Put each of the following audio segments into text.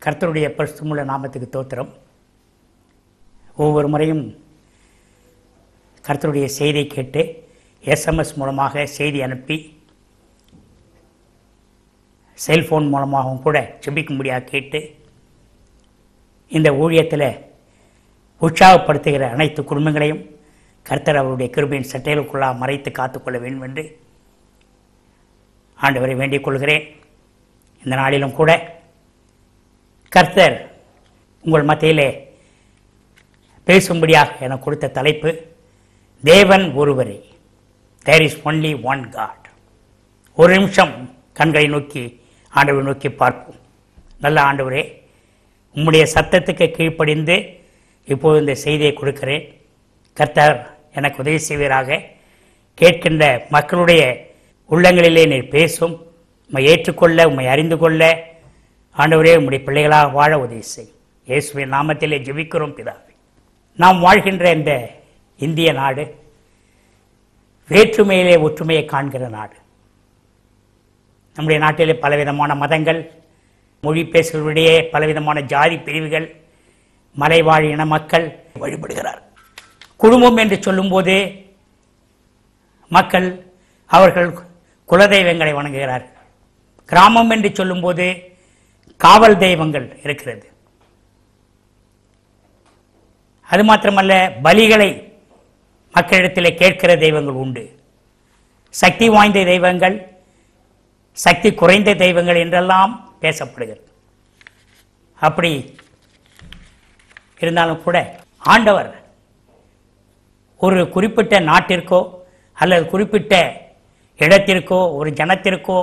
கர்த்தருடைய பரிசுமுள்ள நாமத்துக்கு தோத்திரம் ஒவ்வொரு முறையும் கர்த்தருடைய செய்தியை கேட்டு எஸ்எம்எஸ் மூலமாக செய்தி அனுப்பி செல்போன் மூலமாகவும் கூட ஜெபிக்கும்படியாக கேட்டு இந்த ஊழியத்தில் உற்சாகப்படுத்துகிற அனைத்து குடும்பங்களையும் கர்த்தர் அவருடைய கிருபையின் சட்டைகளுக்குள்ளாக மறைத்து காத்துக்கொள்ள வேண்டும் என்று ஆண்டவரை வேண்டிக் கொள்கிறேன் இந்த நாளிலும் கூட கர்த்தர் உங்கள் மத்தியிலே பேசும்படியாக எனக்கு கொடுத்த தலைப்பு தேவன் ஒருவரே there is only one God ஒரு நிமிஷம் கண்களை நோக்கி ஆண்டவரை நோக்கி பார்ப்போம் நல்ல ஆண்டவரே உம்முடைய சத்தத்துக்கு கீழ்ப்படிந்து இப்போது இந்த செய்தியை கொடுக்கிறேன் கர்த்தர் எனக்கு உதவி செய்வீராக கேட்கின்ற மக்களுடைய உள்ளங்களிலே நீர் பேசும் உம்மை ஏற்றுக்கொள்ள உம்மை அறிந்து கொள்ள ஆண்டவரே உம்முடைய பிள்ளைகளாக வாழ உதவி செய் இயேசுவின் நாமத்திலே ஜெபிக்கிறோம் பிதாவே நாம் வாழ்கின்ற இந்த இந்திய நாடு வேற்றுமையிலே ஒற்றுமையை காண்கிற நாடு நம்முடைய நாட்டிலே பலவிதமான மதங்கள் மொழி பேசுகிறவரிடையே பலவிதமான ஜாதி பிரிவுகள் மலைவாழ் இன மக்கள் வழிபடுகிறார் குடும்பம் என்று சொல்லும்போது மக்கள் அவர்கள் குலதெய்வங்களை வணங்குகிறார்கள் கிராமம் என்று சொல்லும்போது காவல் தெய்வங்கள் இருக்கிறது அது மாத்திரமல்ல பலிகளை மக்களிடத்திலே கேட்கிற தெய்வங்கள் உண்டு சக்தி வாய்ந்த தெய்வங்கள் சக்தி குறைந்த தெய்வங்கள் என்றெல்லாம் பேசப்படுகிறது அப்படி இருந்தாலும் கூட ஆண்டவர் ஒரு குறிப்பிட்ட நாட்டிற்கோ அல்லது குறிப்பிட்ட இடத்திற்கோ ஒரு ஜனத்திற்கோ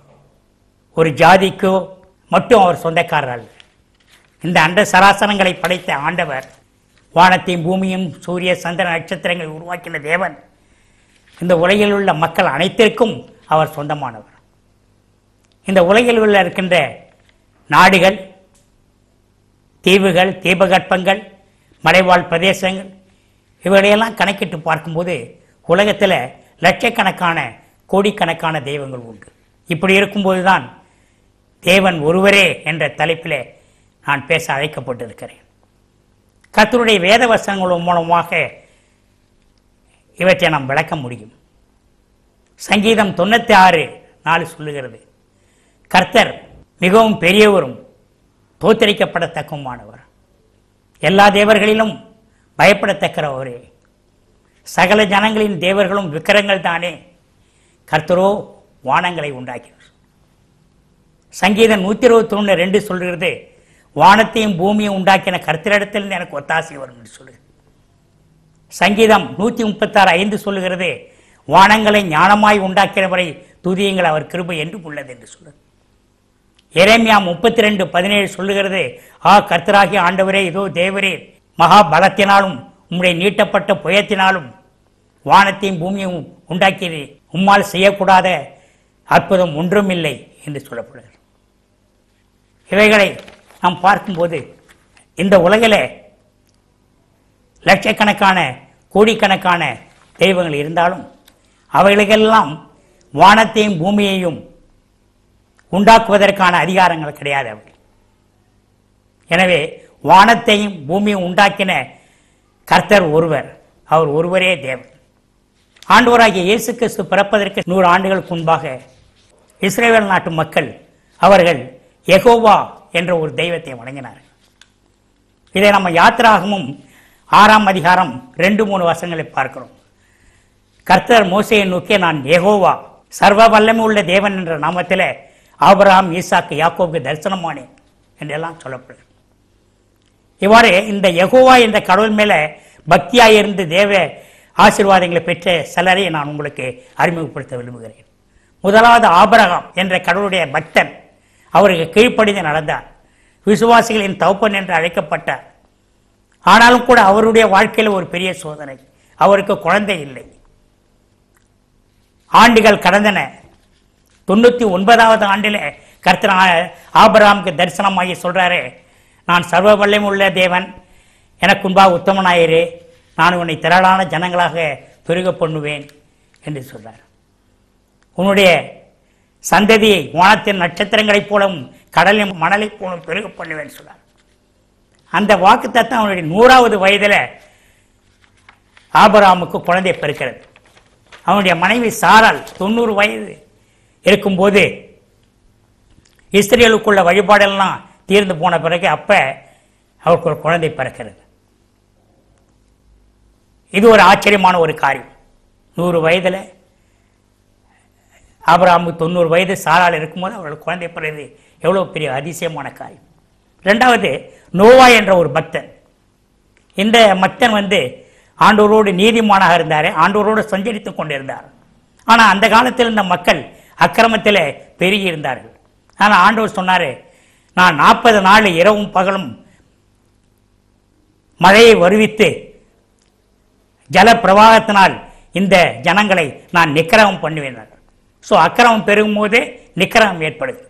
ஒரு ஜாதிக்கோ மட்டும் அவர் சொந்தக்காரர் அல்ல இந்த அண்ட சராசரங்களை படைத்த ஆண்டவர் வானத்தையும் பூமியும் சூரிய சந்திர நட்சத்திரங்களை உருவாக்கின தேவன் இந்த உலகில் உள்ள மக்கள் அனைத்திற்கும் அவர் சொந்தமானவர் இந்த உலகில் உள்ள இருக்கின்ற நாடுகள் தீவுகள் தீபகற்பங்கள் மலைவாழ் பிரதேசங்கள் இவைகளையெல்லாம் கணக்கிட்டு பார்க்கும்போது உலகத்தில் லட்சக்கணக்கான கோடிக்கணக்கான தெய்வங்கள் உண்டு இப்படி இருக்கும்போது தான் தேவன் ஒருவரே என்ற தலைப்பில் நான் பேச அழைக்கப்பட்டிருக்கிறேன் கர்த்தருடைய வேத வசனங்கள் மூலமாக இவற்றை நாம் விளக்க முடியும் சங்கீதம் தொண்ணூற்றி ஆறு நாலு சொல்லுகிறது கர்த்தர் மிகவும் பெரியவரும் தோத்தரிக்கப்படத்தக்கமானவர் எல்லா தேவர்களிலும் பயப்படத்தக்கிறவரே சகல ஜனங்களின் தேவர்களும் விக்கிரங்கள் தானே கர்த்தரோ வானங்களை உண்டாக்கினார் சங்கீதம் நூற்றி இருபத்தி ஒன்று ரெண்டு சொல்கிறது வானத்தையும் பூமியும் உண்டாக்கின கர்த்தரிடத்திலிருந்து எனக்கு ஒத்தாசை வரும் என்று சொல்லுது சங்கீதம் நூற்றி முப்பத்தாறு ஐந்து சொல்லுகிறது வானங்களை ஞானமாய் உண்டாக்கிறவரை துதியுங்கள் அவர் கிருபை என்று உள்ளது என்று சொல்லுது எரேமியா முப்பத்தி ரெண்டு பதினேழு சொல்லுகிறது ஆ கர்த்தராகிய ஆண்டவரே இதோ தேவரே மகா பலத்தினாலும் உம்முடைய நீட்டப்பட்ட புயத்தினாலும் வானத்தையும் பூமியும் உண்டாக்கியது உம்மால் செய்யக்கூடாத அற்புதம் ஒன்றுமில்லை என்று சொல்லப்படுகிறது இவைகளை நாம் பார்க்கும்போது இந்த உலகில் லட்சக்கணக்கான கோடிக்கணக்கான தெய்வங்கள் இருந்தாலும் அவைகளுக்கெல்லாம் வானத்தையும் பூமியையும் உண்டாக்குவதற்கான அதிகாரங்கள் கிடையாது அவை எனவே வானத்தையும் பூமியும் உண்டாக்கின கர்த்தர் ஒருவர் அவர் ஒருவரே தேவன் ஆண்டவராகிய இயேசு கிறிஸ்து பிறப்பதற்கு நூறு ஆண்டுகளுக்கு முன்பாக இஸ்ரேல் நாட்டு மக்கள் அவர்கள் எகோவா என்ற ஒரு தெய்வத்தை வணங்கினார்கள் இதை நம்ம யாத்திராகமும் ஆறாம் அதிகாரம் ரெண்டு மூணு வருஷங்களை பார்க்கிறோம் கர்த்தர் மோசையை நோக்கி நான் எகோவா சர்வ வல்லமை உள்ள தேவன் என்ற நாமத்தில் ஆபிரகாம் ஈசாக்கு யாக்கோவுக்கு தரிசனமானேன் என்றெல்லாம் சொல்லப்படுது இவ்வாறு இந்த யெகோவா என்ற கடவுள் மேலே பக்தியாக இருந்து தேவ ஆசீர்வாதங்களை பெற்ற சிலரை நான் உங்களுக்கு அறிமுகப்படுத்த விரும்புகிறேன் முதலாவது ஆபரகாம் என்ற கடவுளுடைய பக்தன் அவருக்கு கீழ்ப்படிந்து நடந்தார் விசுவாசிகளின் தௌப்பன் என்று அழைக்கப்பட்டார் ஆனாலும் கூட அவருடைய வாழ்க்கையில் ஒரு பெரிய சோதனை அவருக்கு குழந்தை இல்லை ஆண்டுகள் கடந்தன தொண்ணூற்றி ஒன்பதாவது ஆண்டில் கர்த்தர் ஆ- ஆபிரகாமுக்கு தரிசனமாகி சொல்றாரு நான் சர்வ வல்லமை உள்ள தேவன் எனக்கு முன்பாக உத்தமனாயிரு நான் உன்னை திரளான ஜனங்களாக பெருக பண்ணுவேன் என்று சொல்றார் உன்னுடைய சந்ததியை வானத்தின் நட்சத்திரங்களைப் போலவும் கடலின் மணலைப் போலவும் பெருக பண்ணுவேன் சொன்னார் அந்த வாக்கு தத்தம் அவனுடைய நூறாவது வயதில் ஆபராமுக்கு குழந்தை பிறக்கிறது அவனுடைய மனைவி சாரால் தொண்ணூறு வயது இருக்கும்போது இஸ்ரேலுக்குள்ள வழிபாடெல்லாம் தீர்ந்து போன பிறகு அப்ப அவருக்கு ஒரு குழந்தை பிறக்கிறது இது ஒரு ஆச்சரியமான ஒரு காரியம் நூறு வயதில் ஆபராமு தொண்ணூறு வயது சாரால் இருக்கும்போது அவர்கள் குழந்தை பிறகு எவ்வளோ பெரிய அதிசயமான காரியம் ரெண்டாவது நோவா என்ற ஒரு பக்தன் இந்த பக்தன் வந்து ஆண்டவரோடு நீதிமானாக இருந்தார் ஆண்டவரோடு சஞ்சரித்துக் கொண்டிருந்தார் ஆனால் அந்த காலத்தில் இந்த மக்கள் அக்கிரமத்தில் பெருகி இருந்தார்கள் ஆனால் ஆண்டவர் சொன்னார் நான் நாற்பது நாள் இரவும் பகலும் மழையை வருவித்து ஜல பிரவாகத்தினால் இந்த ஜனங்களை நான் நிக்கிரகம் பண்ணுவேன் ஸோ அக்கிரமம் பெருகும் போது நிக்கிரகம் ஏற்படுது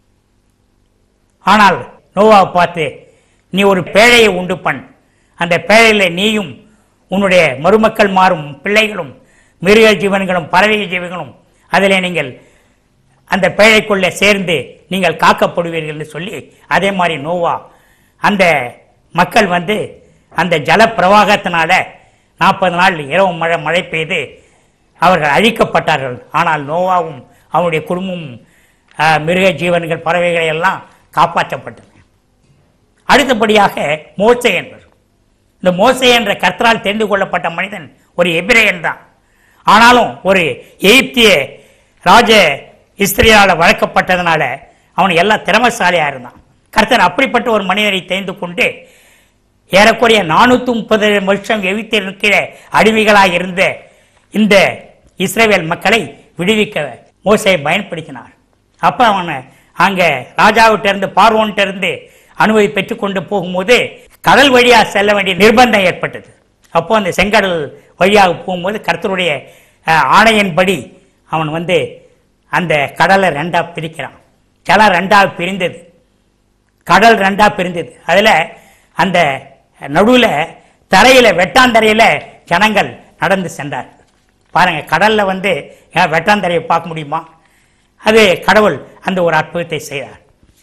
ஆனால் நோவாவை பார்த்து நீ ஒரு பேழையை உண்டு பண் அந்த பேழையில் நீயும் உன்னுடைய மருமக்கள் மாறும் பிள்ளைகளும் மிருக ஜீவன்களும் பறவை ஜீவன்களும் அதில் நீங்கள் அந்த பேழைக்குள்ளே சேர்ந்து நீங்கள் காக்கப்படுவீர்கள் என்று சொல்லி அதே மாதிரி நோவா அந்த மக்கள் வந்து அந்த ஜல பிரவாகத்தினால நாற்பது நாள் இரவு மழை மழை பெய்து அவர்கள் அழிக்கப்பட்டார்கள் ஆனால் நோவாவும் அவனுடைய குடும்பமும் ஆஹ், மிருக ஜீவன்கள் பறவைகளை எல்லாம் காப்பாற்றப்பட்டன அடுத்தபடியாக மோசே என்பவர் இந்த மோசே என்ற கர்த்தரால் தெரிந்து கொள்ளப்பட்ட மனிதன் ஒரு எபிரேயன் தான் ஆனாலும் ஒரு எகிப்திய ராஜ இஸ்திரியால் வளர்க்கப்பட்டதுனால அவன் எல்லாம் திறமசாலியா இருந்தான் கர்த்தர் அப்படிப்பட்ட ஒரு மனிதரை தெரிந்து கொண்டு ஏறக்குறைய நானூத்தி முப்பது வருஷம் எகிப்திற்கிற அடிமைகளாக இருந்த இந்த இஸ்ரேல் மக்களை விடுவிக்க மோசையை பயன்படுத்தினார் அப்ப அவனை அங்க ராஜாவிட்ட இருந்து பார்வோன்ட்ட இருந்து அனுமதி பெற்றுக்கொண்டு போகும்போது கடல் வழியா செல்ல வேண்டிய நிர்பந்தம் ஏற்பட்டது அப்போ அந்த செங்கடல் வழியாக போகும்போது கர்த்தருடைய அஹ், ஆணையின்படி அவன் வந்து அந்த கடலை ரெண்டா பிரிக்கிறான் ஜலம் ரெண்டா பிரிந்தது கடல் ரெண்டா பிரிந்தது அதுல அந்த நடுவுல தரையில வெட்டாந்தரையில ஜனங்கள் நடந்து சென்றார் பாருங்க கடல்ல வந்து ஏன் வெட்டாந்தரையை பார்க்க முடியுமா அது கடவுள் அந்த ஒரு அற்புதத்தை செய்தார்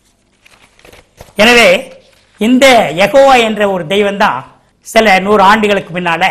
எனவே இந்த யெகோவா என்ற ஒரு தெய்வம் தான் சில நூறு ஆண்டுகளுக்கு பின்னால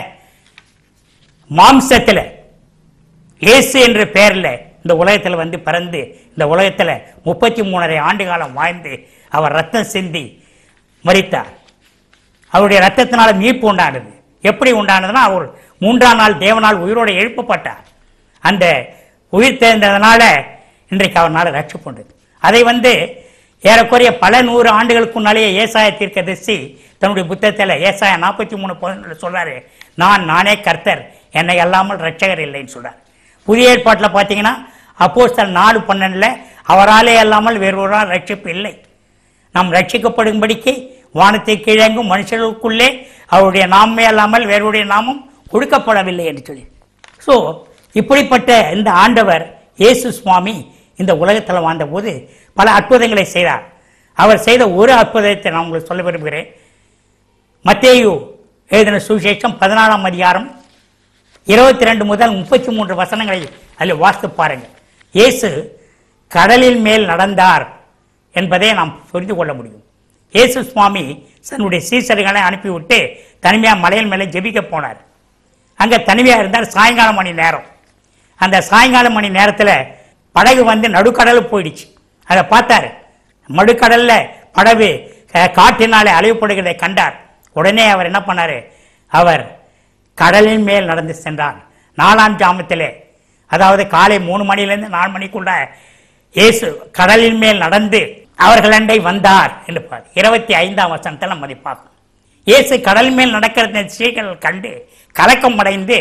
மாம்சத்தில் இயேசு என்ற பெயரில் இந்த உலகத்தில் வந்து பிறந்து இந்த உலகத்தில் முப்பத்தி மூணரை ஆண்டு காலம் வாழ்ந்து அவர் ரத்தம் சிந்தி மரித்தார் அவருடைய ரத்தத்தினால மீட்பு உண்டானது எப்படி உண்டானதுன்னா அவர் மூன்றாம் நாள் தேவனால் உயிரோடு எழுப்பப்பட்டார் அந்த உயிர் தெரிந்ததுனால இன்றைக்கு அவரால் ரட்சிப்புண்டது அதை வந்து ஏறக்குறைய பல நூறு ஆண்டுகளுக்கு முன்னாலேயே ஏசாய தீர்க்கதரிசி தன்னுடைய புத்தகத்தில் ஏசாய நாற்பத்தி மூணு பதினொன்றில் சொல்றாரு நான் நானே கர்த்தர் என்னை அல்லாமல் ரட்சகர் இல்லைன்னு சொல்றார் புதிய ஏற்பாட்டில் பார்த்தீங்கன்னா அப்போஸ்தலர் நாலு பன்னெண்டில் அவராலே அல்லாமல் வேறொருவரால் ரட்சிப்பு இல்லை நாம் ரட்சிக்கப்படும்படிக்கு வானத்தை கீழங்கும் மனுஷர்களுக்குள்ளே அவருடைய நாமே அல்லாமல் வேறுடைய நாமம் கொடுக்கப்படவில்லை என்று சொல்லி ஸோ இப்படிப்பட்ட இந்த ஆண்டவர் இயேசு சுவாமி இந்த உலகத்தில் வாழ்ந்தபோது பல அற்புதங்களை செய்தார் அவர் செய்த ஒரு அற்புதத்தை நான் உங்களுக்கு சொல்ல விரும்புகிறேன் மத்தேயு எழுதின சுவிசேஷம் பதினாலாம் அதிகாரம் இருபத்தி ரெண்டு முதல் முப்பத்தி மூன்று வசனங்களை அதில் வாசித்து பாருங்க இயேசு கடலில் மேல் நடந்தார் என்பதை நாம் புரிந்து கொள்ள முடியும் இயேசு சுவாமி தன்னுடைய சீசர்களை அனுப்பிவிட்டு தனிமையா மலையின் மேலே ஜெபிக்க போனார் அங்க தனிமையா இருந்தார் சாயங்காலம் மணி நேரம் அந்த சாயங்காலம் மணி நேரத்துல படகு வந்து நடுக்கடலுக்கு போயிடுச்சு அதை பார்த்தாரு நடுக்கடல்ல படகு அஹ், காற்றினாலே அழிவுபடுகிறதை கண்டார் உடனே அவர் என்ன பண்ணாரு அவர் கடலின் மேல் நடந்து சென்றார் நாலாம் ஜாமத்திலே அதாவது காலை மூணு மணியிலிருந்து நாலு மணிக்குள்ள இயேசு கடலின் மேல் நடந்து அவர்கள் அண்டை வந்தார் என்று பாரு இருபத்தி ஐந்தாம் வசனத்தில் நம்ம அதை பார்க்கணும் இயேசு கடல் மேல் நடக்கிற ஸ்ரீகள் கண்டு கலக்கம் அடைந்து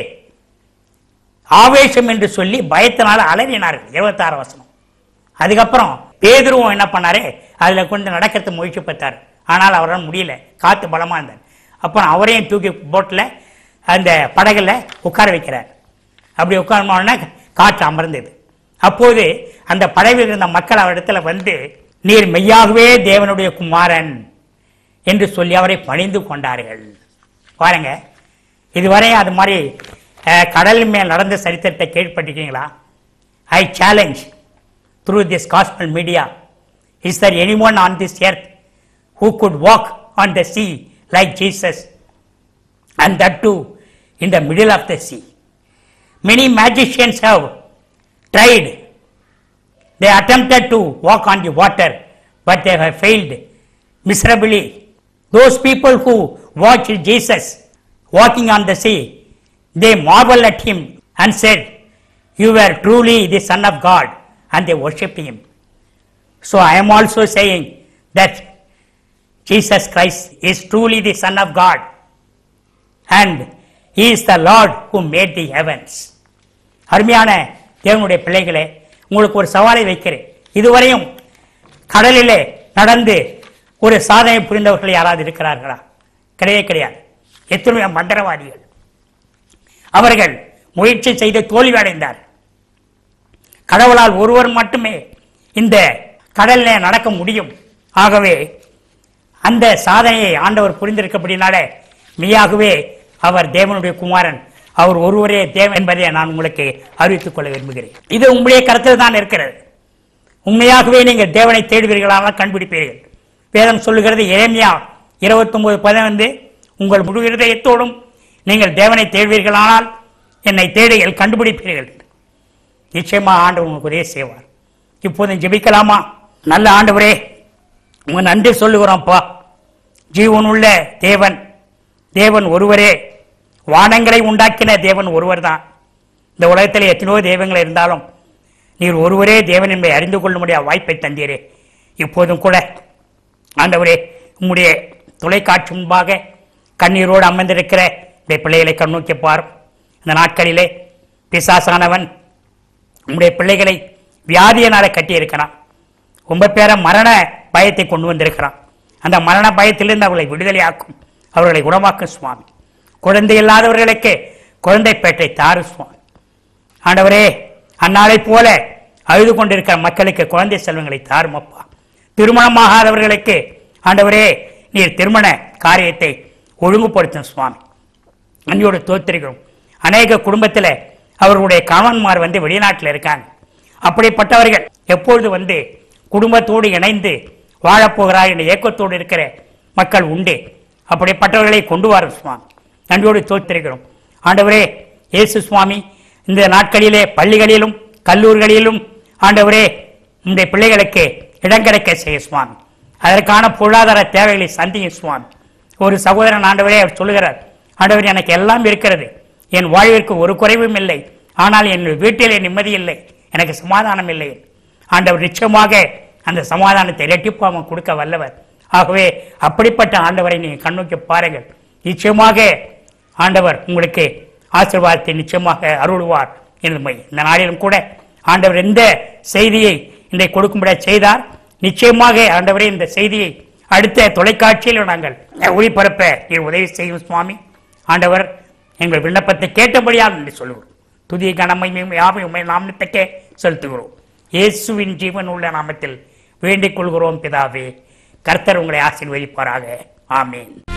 ஆவேசம் என்று சொல்லி பயத்தினால அலறினார்கள் இருபத்தாறு வசனம் அதுக்கப்புறம் பேதுருவும் என்ன பண்ணாரு அதுல கொஞ்சம் நடக்கிறது முயற்சி பார்த்தார் ஆனால் அவரால் முடியல காத்து பலமா இருந்தார் அப்புறம் அவரையும் தூக்கி போட்டில் அந்த படகுல உட்கார வைக்கிறார் அப்படி உட்கார்ந்தோடனே காற்று அமர்ந்தது அப்போது அந்த படகில் இருந்த மக்கள் அவரிடத்துல வந்து நீர் மெய்யாகவே தேவனுடைய குமாரன் என்று சொல்லி அவரை பணிந்து கொண்டார்கள் பாருங்க இதுவரை அது மாதிரி அஹ், கடல் மேல் நடந்த சரித்திரத்தை கேள்விப்பட்டிருக்கீங்களா I challenge through this gospel media. Is there anyone on this earth who could walk on the sea like Jesus? And that too in the middle of the sea. Many magicians have tried. They attempted to walk on the water, but they have failed miserably. Those people who watched Jesus walking on the sea, they marveled at him and said, You were truly the Son of God, and they worshipped him. So I am also saying that Jesus Christ is truly the Son of God, and he is the Lord who made the heavens. அருமையான தேவனுடைய பிள்ளைகளே உங்களுக்கு ஒரு சவாலை வைக்கிறேன் இதுவரையும் கடலிலே நடந்து ஒரு சாதனை புரிந்தவர்கள் யாராவது இருக்கிறார்களா கிடையவே கிடையாது எத்தனையோ மந்திரவாதிகள் அவர்கள் முயற்சி செய்து தோல்வி அடைந்தார் கடவுளால் ஒருவர் மட்டுமே இந்த கடலிலே நடக்க முடியும் ஆகவே அந்த சாதனையை ஆண்டவர் புரிந்திருக்கப்படினாலே மெய்யாகவே அவர் தேவனுடைய குமாரன் அவர் ஒருவரே தேவன் என்பதை நான் உங்களுக்கு அறிவித்துக் கொள்ள விரும்புகிறேன் இது உங்களுடைய கருத்தில் தான் இருக்கிறது உண்மையாகவே நீங்கள் தேவனை தேடுவீர்களானால் கண்டுபிடிப்பீர்கள் வேதம் சொல்லுகிறது எரேமியா இருபத்தொன்பது பதினைந்து உங்கள் முழு இருதயத்தோடும் நீங்கள் தேவனை தேடுவீர்களானால் என்னை தேடுங்கள் கண்டுபிடிப்பீர்கள் நிச்சயமா ஆண்டவர் உங்களுக்கு உதவி செய்வார் இப்போது ஜெபிக்கலாமா நல்ல ஆண்டவரே உங்க நன்றி சொல்லுகிறோம்ப்பா ஜீவனுள்ள தேவன் தேவன் ஒருவரே வானங்களை உண்டாக்கின தேவன் ஒருவர் தான் இந்த உலகத்தில் எத்தனையோ தெய்வங்கள் இருந்தாலும் நீர் ஒருவரே தேவன் என்பதை அறிந்து கொள்ளும்படிய வாய்ப்பை தந்தீரே இப்போதும் கூட ஆண்டவரே உம்முடைய தொலைக்காட்சி முன்பாக கண்ணீரோடு அமர்ந்திருக்கிற இந்த பிள்ளைகளை கண்ணோக்கி பாரும் இந்த நாட்களிலே பிசாசானவன் உம்முடைய பிள்ளைகளை வியாதியினால கட்டியிருக்கிறான் ரொம்ப பேரை மரண பயத்தை கொண்டு வந்திருக்கிறான் அந்த மரண பயத்திலிருந்து அவர்களை விடுதலையாக்கும் அவர்களை குணமாக்கும் சுவாமி குழந்தை இல்லாதவர்களுக்கு குழந்தை பேட்டை தாரு சுவாமி ஆண்டவரே அந்நாளைப் போல அழுது கொண்டிருக்கிற மக்களுக்கு குழந்தை செல்வங்களை தாருமப்பா திருமணமாகாதவர்களுக்கு ஆண்டவரே நீர் திருமண காரியத்தை ஒழுங்குபடுத்தும் சுவாமி அன்னியோடு தோத்திருக்கிறோம் அநேக குடும்பத்தில் அவர்களுடைய கணவன்மார் வந்து வெளிநாட்டில் இருக்காங்க அப்படிப்பட்டவர்கள் எப்பொழுது வந்து குடும்பத்தோடு இணைந்து வாழப்போகிறார் என்ற ஏக்கத்தோடு இருக்கிற மக்கள் உண்டு அப்படிப்பட்டவர்களை கொண்டு வரும் சுவாமி நன்றியோடு தோற்றிருக்கிறோம் ஆண்டவரே இயேசு சுவாமி இந்த நாட்களிலே பள்ளிகளிலும் கல்லூரிகளிலும் ஆண்டவரே உங்களுடைய பிள்ளைகளுக்கு இடம் கிடைக்க செய்ய சுவாமி அதற்கான பொருளாதார தேவைகளை சந்தியும் சுவாமி ஒரு சகோதரன் ஆண்டவரே அவர் சொல்லுகிறார் ஆண்டவர் எனக்கு எல்லாம் இருக்கிறது என் வாழ்விற்கு ஒரு குறைவும் இல்லை ஆனால் என் வீட்டிலே நிம்மதி இல்லை எனக்கு சமாதானம் இல்லை ஆண்டவர் நிச்சயமாக அந்த சமாதானத்தை இரட்டிப்பாம கொடுக்க வல்லவர் ஆகவே அப்படிப்பட்ட ஆண்டவரை நீங்கள் கண்ணோக்கி பாருங்கள் நிச்சயமாக ஆண்டவர் உங்களுக்கு ஆசீர்வாதத்தை நிச்சயமாக அருள்வார் என்பதை இந்த நாளிலும் கூட ஆண்டவர் எந்த செய்தியை இன்றைக்கு கொடுக்கும்படியா செய்தார் நிச்சயமாக ஆண்டவரே இந்த செய்தியை அடுத்த தொலைக்காட்சியில் நாங்கள் ஒளிபரப்ப நீர் உதவி செய்யும் சுவாமி ஆண்டவர் எங்கள் விண்ணப்பத்தை கேட்டபடியாக என்று சொல்லுவோம் துதிய கனமையும் யாவை உண்மை நாமத்துக்கே செலுத்துகிறோம் இயேசுவின் ஜீவன் உள்ள நாமத்தில் வேண்டிக் கொள்கிறோம் பிதாவே கர்த்தர் உங்களை ஆசீர்வதிப்பாராக ஆமீன்